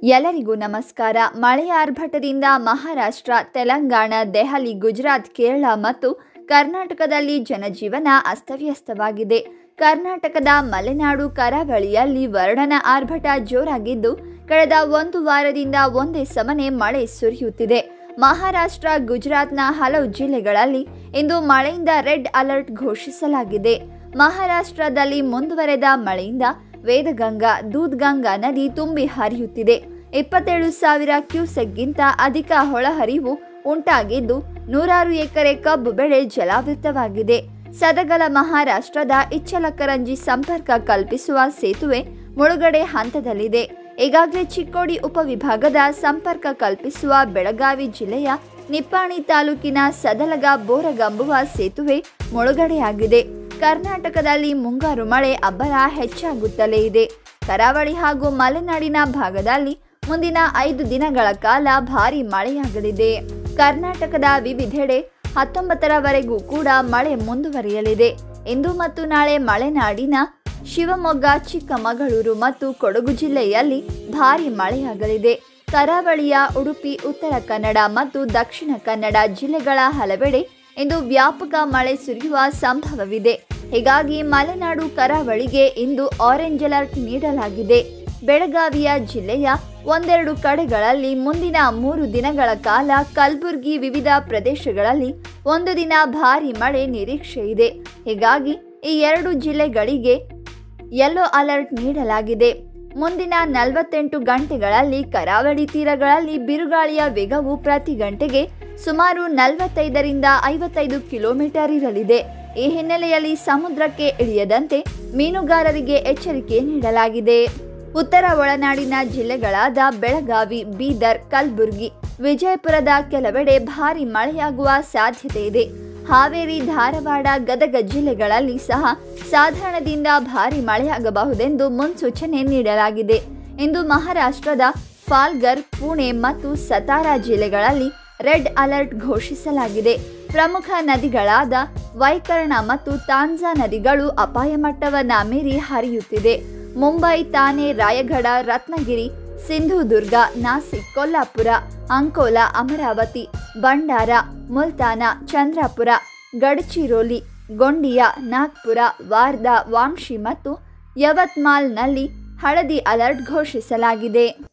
ಎಲ್ಲರಿಗೂ ನಮಸ್ಕಾರ ಮಳೆಯ ಆರ್ಭಟದಿಂದ ಮಹಾರಾಷ್ಟ್ರ ತೆಲಂಗಾಣ ದೆಹಲಿ ಗುಜರಾತ್ ಕೇರಳ ಮತ್ತು ಕರ್ನಾಟಕದಲ್ಲಿ ಜನಜೀವನ ಅಸ್ತವ್ಯಸ್ತವಾಗಿದೆ ಕರ್ನಾಟಕದ ಮಲೆನಾಡು ಕರಾವಳಿಯಲ್ಲಿ ವರ್ಣನ ಆರ್ಭಟ ಜೋರಾಗಿದ್ದು ಕಳೆದ ಒಂದು ವಾರದಿಂದ ಒಂದೇ ಸಮನೆ ಮಳೆ ಸುರಿಯುತ್ತಿದೆ ಮಹಾರಾಷ್ಟ್ರ ಗುಜರಾತ್ನ ಹಲವು ಜಿಲ್ಲೆಗಳಲ್ಲಿ ಇಂದು ಮಳೆಯಿಂದ ರೆಡ್ ಅಲರ್ಟ್ ಘೋಷಿಸಲಾಗಿದೆ ಮಹಾರಾಷ್ಟ್ರದಲ್ಲಿ ಮುಂದುವರೆದ ಮಳೆಯಿಂದ ವೇದಗಂಗಾ ದೂದ್ಗಂಗಾ ನದಿ ತುಂಬಿ ಹರಿಯುತ್ತಿದೆ ಇಪ್ಪತ್ತೇಳು ಸಾವಿರ ಕ್ಯೂಸೆಕ್ಗಿಂತ ಅಧಿಕ ಹೊಳಹರಿವು ಉಂಟಾಗಿದ್ದು ನೂರಾರು ಎಕರೆ ಕಬ್ಬು ಬೆಳೆ ಜಲಾವೃತವಾಗಿದೆ ಸದಗಲ ಮಹಾರಾಷ್ಟ್ರದ ಇಚ್ಚಲಕರಂಜಿ ಸಂಪರ್ಕ ಕಲ್ಪಿಸುವ ಸೇತುವೆ ಮುಳುಗಡೆ ಹಂತದಲ್ಲಿದೆ ಈಗಾಗಲೇ ಚಿಕ್ಕೋಡಿ ಉಪವಿಭಾಗದ ಸಂಪರ್ಕ ಕಲ್ಪಿಸುವ ಬೆಳಗಾವಿ ಜಿಲ್ಲೆಯ ನಿಪ್ಪಾಣಿ ತಾಲೂಕಿನ ಸದಲಗ ಬೋರಗಂಬುವ ಸೇತುವೆ ಮುಳುಗಡೆಯಾಗಿದೆ ಕರ್ನಾಟಕದಲ್ಲಿ ಮುಂಗಾರು ಮಳೆ ಅಬ್ಬರ ಹೆಚ್ಚಾಗುತ್ತಲೇ ಇದೆ ಕರಾವಳಿ ಹಾಗೂ ಮಲೆನಾಡಿನ ಭಾಗದಲ್ಲಿ ಮುಂದಿನ ಐದು ದಿನಗಳ ಕಾಲ ಭಾರಿ ಮಳೆಯಾಗಲಿದೆ ಕರ್ನಾಟಕದ ವಿವಿಧೆಡೆ ಹತ್ತೊಂಬತ್ತರವರೆಗೂ ಕೂಡ ಮಳೆ ಮುಂದುವರಿಯಲಿದೆ ಇಂದು ಮತ್ತು ನಾಳೆ ಮಲೆನಾಡಿನ ಶಿವಮೊಗ್ಗ ಚಿಕ್ಕಮಗಳೂರು ಮತ್ತು ಕೊಡಗು ಜಿಲ್ಲೆಯಲ್ಲಿ ಭಾರಿ ಮಳೆಯಾಗಲಿದೆ ಕರಾವಳಿಯ ಉಡುಪಿ ಉತ್ತರ ಕನ್ನಡ ಮತ್ತು ದಕ್ಷಿಣ ಕನ್ನಡ ಜಿಲ್ಲೆಗಳ ಹಲವೆಡೆ ಇಂದು ವ್ಯಾಪಕ ಮಳೆ ಸುರಿಯುವ ಸಂಭವವಿದೆ ಹೀಗಾಗಿ ಮಲೆನಾಡು ಕರಾವಳಿಗೆ ಇಂದು ಆರೆಂಜ್ ಅಲರ್ಟ್ ನೀಡಲಾಗಿದೆ ಬೆಳಗಾವಿಯ ಜಿಲ್ಲೆಯ ಒಂದೆರಡು ಕಡೆಗಳಲ್ಲಿ ಮುಂದಿನ ಮೂರು ದಿನಗಳ ಕಾಲ ಕಲಬುರಗಿ ವಿವಿಧ ಪ್ರದೇಶಗಳಲ್ಲಿ ಒಂದು ದಿನ ಭಾರಿ ಮಳೆ ನಿರೀಕ್ಷೆ ಇದೆ ಹೀಗಾಗಿ ಈ ಎರಡು ಜಿಲ್ಲೆಗಳಿಗೆ ಯೆಲ್ಲೋ ಅಲರ್ಟ್ ನೀಡಲಾಗಿದೆ ಮುಂದಿನ ನಲವತ್ತೆಂಟು ಗಂಟೆಗಳಲ್ಲಿ ಕರಾವಳಿ ತೀರಗಳಲ್ಲಿ ಬಿರುಗಾಳಿಯ ವೇಗವು ಪ್ರತಿ ಗಂಟೆಗೆ ಸುಮಾರು ನಲವತ್ತೈದರಿಂದ ಐವತ್ತೈದು ಕಿಲೋಮೀಟರ್ ಇರಲಿದೆ ಈ ಹಿನ್ನೆಲೆಯಲ್ಲಿ ಸಮುದ್ರಕ್ಕೆ ಇಳಿಯದಂತೆ ಮೀನುಗಾರರಿಗೆ ಎಚ್ಚರಿಕೆ ನೀಡಲಾಗಿದೆ ಉತ್ತರ ಒಳನಾಡಿನ ಜಿಲ್ಲೆಗಳಾದ ಬೆಳಗಾವಿ ಬೀದರ್ ಕಲಬುರಗಿ ವಿಜಯಪುರದ ಕೆಲವೆಡೆ ಭಾರಿ ಮಳೆಯಾಗುವ ಸಾಧ್ಯತೆ ಇದೆ ಹಾವೇರಿ ಧಾರವಾಡ ಗದಗ ಜಿಲ್ಲೆಗಳಲ್ಲಿ ಸಹ ಸಾಧಾರಣದಿಂದ ಭಾರಿ ಮಳೆಯಾಗಬಹುದೆಂದು ಮುನ್ಸೂಚನೆ ನೀಡಲಾಗಿದೆ ಇಂದು ಮಹಾರಾಷ್ಟ್ರದ ಫಾಲ್ಗರ್ ಪುಣೆ ಮತ್ತು ಸತಾರಾ ಜಿಲ್ಲೆಗಳಲ್ಲಿ ರೆಡ್ ಅಲರ್ಟ್ ಘೋಷಿಸಲಾಗಿದೆ ಪ್ರಮುಖ ನದಿಗಳಾದ ವೈಕರ್ಣ ಮತ್ತು ತಾಂಜಾ ನದಿಗಳು ಅಪಾಯ ಮಟ್ಟವನ್ನ ಮೀರಿ ಹರಿಯುತ್ತಿದೆ ಮುಂಬೈ ತಾನೆ ರಾಯಗಢ ರತ್ನಗಿರಿ ಸಿಂಧುದುರ್ಗ ನಾಸಿಕ್ ಕೊಲ್ಲಾಪುರ ಅಂಕೋಲಾ ಅಮರಾವತಿ ಬಂಡಾರ ಮುಲ್ತಾನ ಚಂದ್ರಾಪುರ ಗಡಚಿರೋಲಿ ಗೊಂಡಿಯಾ ನಾಗ್ಪುರ ವಾರ್ಧಾ ವಾಂಶಿ ಮತ್ತು ಯವತ್ಮಾಲ್ನಲ್ಲಿ ಹಳದಿ ಅಲರ್ಟ್ ಘೋಷಿಸಲಾಗಿದೆ